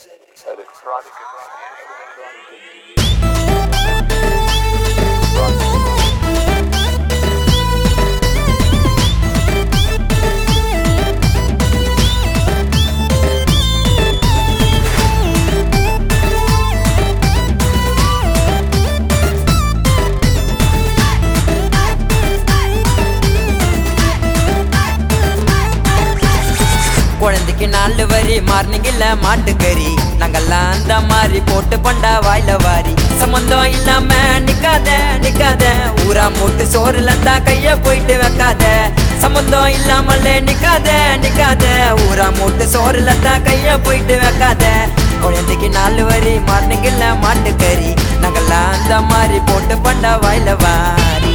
electronic குழந்தைக்கு நாலு வரி மார்னிங் இல்ல மாட்டுக்கறி நாங்கெல்லாம் அந்த மாதிரி போட்டு பண்டா வாயில வாரி சம்பந்தம் இல்லாம நிக்காத நிக்காத ஊரா மூட்டு சோறுல இருந்தா கைய போயிட்டு வைக்காத சம்பந்தம் இல்லாமலே நிக்காத நிக்காத ஊரா மூட்டு சோறுல இருந்தா கைய போயிட்டு வைக்காத குழந்தைக்கு நாலு வரி மார்னிங் இல்ல மாட்டுக்கறி நாங்கெல்லாம் அந்த மாதிரி போட்டு பண்டா வாயில வாரி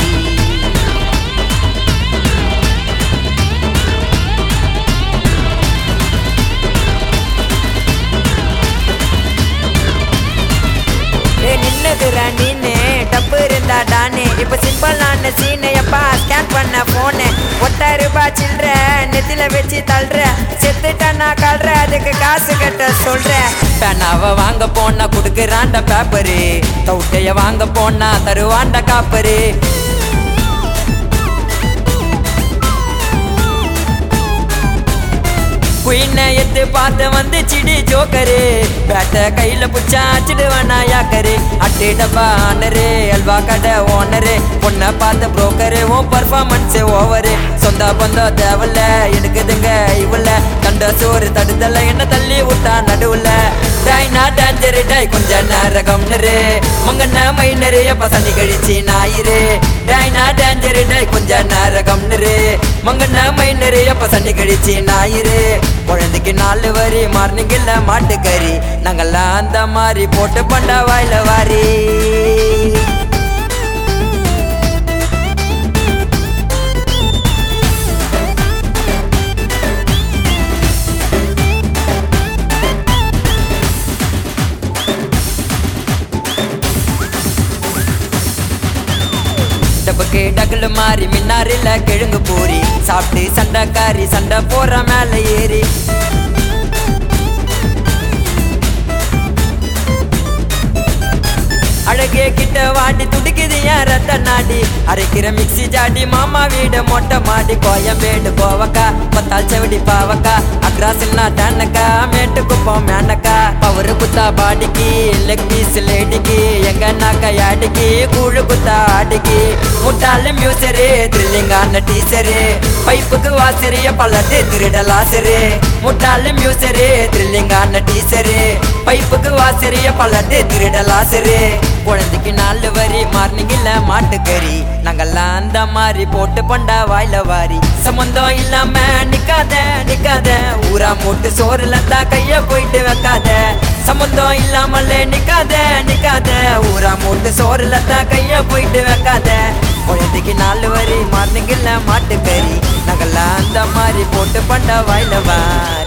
ஏ நின்னதுரா நீனு டப்பு இருந்தா டானு இப்ப சிம்பிளான சீனு எப்பா ஸ்கேன் பண்ண போனு ஒத்த ரூபாய் சில்ற நெத்தில வச்சு தள்ளுற செத்துட்டா கல்ற அதுக்கு காசு கட்ட சொல்ற பேனாவ வாங்க போனா குடுக்குறாண்ட பேப்பரு தவுட்டைய வாங்க போனா தருவாண்ட காப்பரு குயினை எத்து பார்த்து வந்து சிடி ஜோக்கரு பேட்ட கையில புச்சா அச்சிடுவானா யாக்கரு அட்டு டப்பா ஆனரு அல்வா கடை ஓனரு பொண்ணை பார்த்த புரோக்கரு உன் பர்ஃபார்மன்ஸ் ஓவரு சொந்த பந்தம் தேவல்ல எடுக்குதுங்க இவள கண்ட சோறு தடுதல என்ன தள்ளி விட்டா நடுவுல டாய்னா டான்ஜரு டாய் கொஞ்ச நேரகம்னரு மங்கண்ண மைனரு எப்ப சனி கழிச்சு ஞாயிறு டாய்னா டான்ஜரு டாய் கொஞ்ச நேரகம்னரு மங்கண்ண மைனரு எப்ப சனி கழிச்சு ஞாயிறு குழந்தைக்கு நாலு வரி மார்னிங் இல்ல மாட்டுக்கறி நாங்கெல்லாம் அந்த மாதிரி போட்டு பண்டா வாயில வாரி டப்புக்கு டக்குல மாறி மின்னாரில கிழங்கு பூரி சாப்பிட்டு சண்டைக்காரி சண்டை போற மேல ஏறி அழகே கிட்ட வாடி துடிக்குது என் ரத்த நாடி அரைக்கிற மிக்ஸி ஜாடி மாமா வீடு மொட்டை மாடி கோயம்பேடு கோவக்கா பத்தால் செவடி பாவக்கா அக்ராசில்னா டேனக்கா மேட்டு குப்பம் மேனக்கா பவரு குத்தா பாடிக்கு லெக் பீஸ் லேடிக்கு எங்க நாக்க யாடிக்கு கூழு குத்தா ஆடிக்கு முட்டாளு மியூசரு த்ரில்லிங்கான டீச்சரு பைப்புக்கு வாசரிய பல்லட்டு திருட லாசரு முட்டாளு மியூசரு த்ரில்லிங்கான டீச்சரு பைப்புக்கு வாசரிய பல்லட்டு திருட லாசரு குழந்தைக்கு நாலு வரி மார்னிங் இல்ல மாட்டுக்கறி நாங்கெல்லாம் அந்த மாதிரி போட்டு பண்டா வாயில வாரி சம்பந்தம் இல்லாம நிக்காத நிக்காத ஊரா மூட்டு சோறுல இருந்தா கைய போயிட்டு வைக்காத சம்பந்தம் இல்லாமலே நிக்காத நிக்காத ஊரா மூட்டு சோறுல இருந்தா கைய போயிட்டு வைக்காத குழந்தைக்கு நாலு வரி மார்னிங் இல்ல மாட்டுக்கறி நாங்கெல்லாம் அந்த மாதிரி போட்டு பண்டா வாயில வாரி